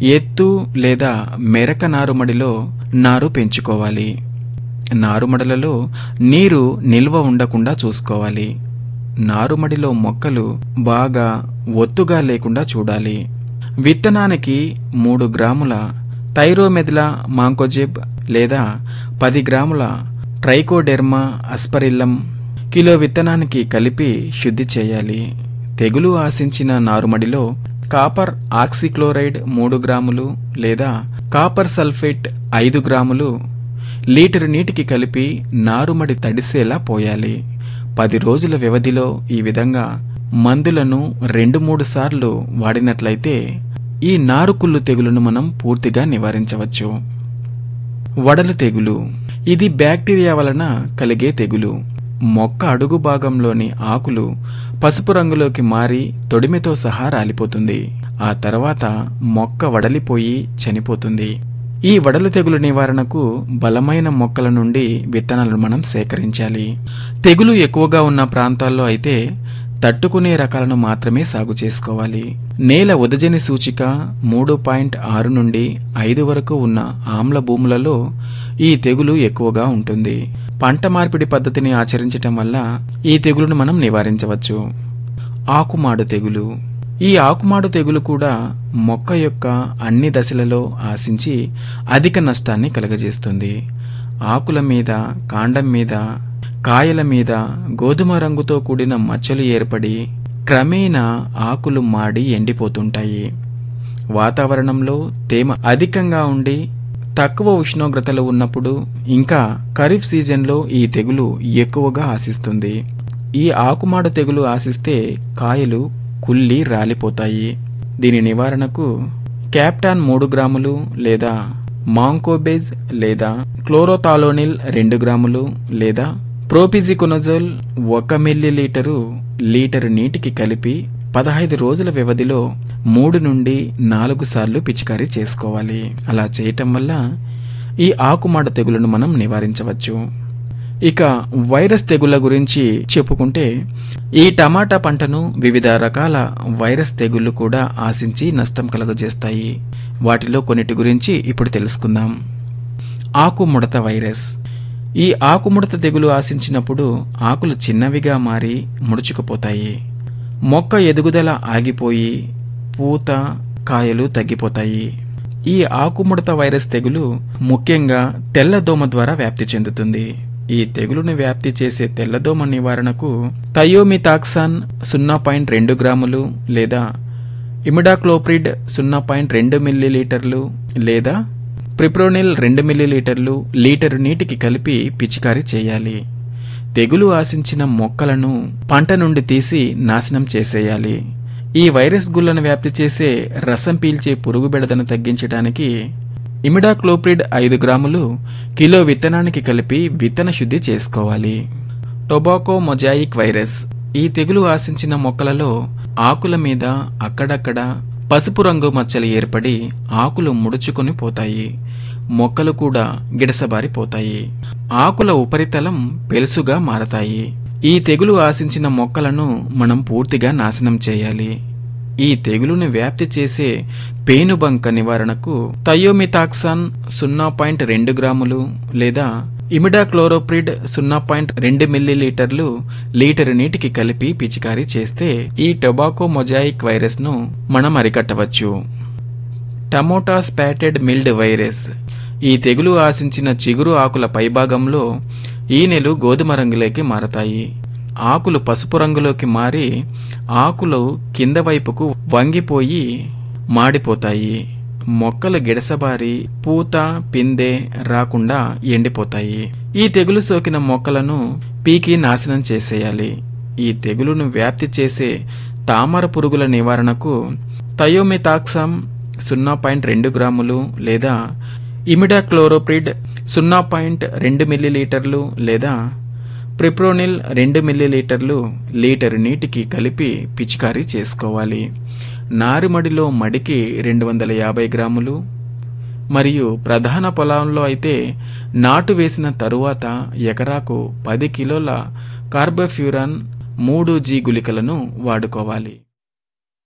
ఎత్తు లేదా మెరక నారుమడిలో నారు పెంచుకోవాలి నారుమడులలో నీరు నిల్వ ఉండకుండా చూసుకోవాలి నారుమడిలో మొక్కలు బాగా ఒత్తుగా లేకుండా చూడాలి విత్తనానికి మూడు గ్రాముల థైరోమెదిలా మాంకోజెబ్ లేదా పది గ్రాముల ట్రైకోడెర్మా అస్పరిల్లం కిలో విత్తనానికి కలిపి శుద్ధి చేయాలి తెగులు ఆశించిన నారుమడిలో కాపర్ ఆక్సిక్లోరైడ్ మూడు గ్రాములు లేదా కాపర్ సల్ఫేట్ ఐదు గ్రాములు లీటరు నీటికి కలిపి నారుమడి తడిసేలా పోయాలి పది రోజుల వ్యవధిలో ఈ విధంగా మందులను రెండు మూడు సార్లు వాడినట్లయితే ఈ నారుకుళ్ళు తెగులును మనం పూర్తిగా నివారించవచ్చు వడలు తెగులు ఇది బ్యాక్టీరియా వలన కలిగే తెగులు మొక్క అడుగు భాగంలోని ఆకులు పసుపు రంగులోకి మారి తొడిమెతో సహా రాలిపోతుంది ఆ తర్వాత మొక్క వడలిపోయి చనిపోతుంది ఈ వడలు తెగులు నివారణకు బలమైన మొక్కల నుండి విత్తనాలను మనం సేకరించాలి తెగులు ఎక్కువగా ఉన్న ప్రాంతాల్లో అయితే తట్టుకునే రకాలను మాత్రమే సాగు చేసుకోవాలి నేల ఉదజని సూచిక మూడు పాయింట్ ఆరు నుండి ఐదు వరకు ఉన్న ఆమ్ల భూములలో ఈ తెగులు ఎక్కువగా ఉంటుంది పంట మార్పిడి పద్ధతిని ఆచరించటం వల్ల ఈ తెగులును మనం నివారించవచ్చు ఆకుమాడు తెగులు ఈ ఆకుమాడు తెగులు కూడా మొక్క యొక్క అన్ని దశలలో ఆశించి అధిక నష్టాన్ని కలుగజేస్తుంది ఆకుల మీద కాండం మీద కాయల మీద గోధుమ రంగుతో కూడిన మచ్చలు ఏర్పడి క్రమేణా ఆకులు మాడి ఎండిపోతుంటాయి వాతావరణంలో తేమ అధికంగా ఉండి తక్కువ ఉష్ణోగ్రతలు ఉన్నప్పుడు ఇంకా ఖరీఫ్ సీజన్లో ఈ తెగులు ఎక్కువగా ఆశిస్తుంది ఈ ఆకుమాడు తెగులు ఆశిస్తే కాయలు కుళ్ళి రాలిపోతాయి దీని నివారణకు క్యాప్టాన్ మూడు గ్రాములు లేదా మాంకోబేజ్ లేదా క్లోరోతాలోనిల్ రెండు గ్రాములు లేదా ప్రోపిజికొనజోల్ ఒక మిల్లీ లీటరు లీటరు నీటికి కలిపి పదహైదు రోజుల వ్యవధిలో మూడు నుండి నాలుగు సార్లు పిచికారీ చేసుకోవాలి అలా చేయటం వల్ల ఈ ఆకుమాడ తెగులను మనం నివారించవచ్చు ఇక వైరస్ తెగుళ్ల గురించి చెప్పుకుంటే ఈ టమాటా పంటను వివిధ రకాల వైరస్ తెగుళ్లు కూడా ఆశించి నష్టం కలుగజేస్తాయి వాటిలో కొన్నిటి గురించి ఇప్పుడు తెలుసుకుందాం ఆకుముడత వైరస్ ఈ ఆకుముడత తెగులు ఆశించినప్పుడు ఆకులు చిన్నవిగా మారి ముడుచుకుపోతాయి మొక్క ఎదుగుదల ఆగిపోయి పూత కాయలు తగ్గిపోతాయి ఈ ఆకుముడత వైరస్ తెగులు ముఖ్యంగా తెల్లదోమ ద్వారా వ్యాప్తి చెందుతుంది ఈ తెగులును వ్యాప్తి చేసే తెల్లదోమ నివారణకు థయోమితాక్సాన్ సున్నా పాయింట్ రెండు గ్రాములు లేదా ఇమిడాక్లోప్రిడ్ సున్నా పాయింట్ రెండు మిల్లీలీటర్లు లేదా ప్రిప్రోనిల్ రెండు మిల్లీలీటర్లు లీటరు నీటికి కలిపి పిచికారీ చేయాలి తెగులు ఆశించిన మొక్కలను పంట నుండి తీసి నాశనం చేసేయాలి ఈ వైరస్ గుళ్లను వ్యాప్తి చేసే రసం పీల్చే పురుగు బెడదను తగ్గించడానికి ఇమిడాక్లోప్రిడ్ ఐదు గ్రాములు కిలో విత్తనానికి కలిపి విత్తన శుద్ధి చేసుకోవాలి టొబాకో మొజాయిక్ వైరస్ ఈ తెగులు ఆశించిన మొక్కలలో ఆకుల మీద అక్కడక్కడ పసుపు రంగు మచ్చలు ఏర్పడి ఆకులు ముడుచుకొని పోతాయి మొక్కలు కూడా గిడసబారిపోతాయి ఆకుల ఉపరితలం పెలుసుగా మారతాయి ఈ తెగులు ఆశించిన మొక్కలను మనం పూర్తిగా నాశనం చేయాలి ఈ తెగులుని వ్యాప్తి చేసే పేనుబంక నివారణకు థయోమితాక్సాన్ సున్నా పాయింట్ రెండు గ్రాములు లేదా ఇమిడాక్లోరోప్రిడ్ సున్నా పాయింట్ రెండు మిల్లీలీటర్లు లీటరు నీటికి కలిపి పిచికారీ చేస్తే ఈ టొబాకో మొజాయిక్ వైరస్ ను మనం అరికట్టవచ్చు టమోటా స్పాటెడ్ మిల్డ్ వైరస్ ఈ తెగులు ఆశించిన చిగురు ఆకుల పైభాగంలో ఈనెలు గోధుమ రంగులోకి మారతాయి ఆకులు పసుపు రంగులోకి మారి ఆకులు కింద వైపుకు వంగిపోయి మాడిపోతాయి మొక్కలు గిడసబారి పూత పిందె రాకుండా ఎండిపోతాయి ఈ తెగులు సోకిన మొక్కలను పీకి నాశనం చేసేయాలి ఈ తెగులును వ్యాప్తి చేసే తామర పురుగుల నివారణకు థయోమితాక్సమ్ సున్నా పాయింట్ రెండు గ్రాములు లేదా ఇమిడాక్లోరోప్రిడ్ సున్నా పాయింట్ రెండు మిల్లీలీటర్లు లేదా ప్రిప్రోనిల్ రెండు మిల్లీలీటర్లు లీటరు నీటికి కలిపి పిచికారీ చేసుకోవాలి నారుమడిలో మడికి రెండు వందల యాభై గ్రాములు మరియు ప్రధాన పొలంలో అయితే నాటు వేసిన తరువాత ఎకరాకు పది కిలోల కార్బోఫ్యూరాన్ మూడు జీ గుళికలను వాడుకోవాలి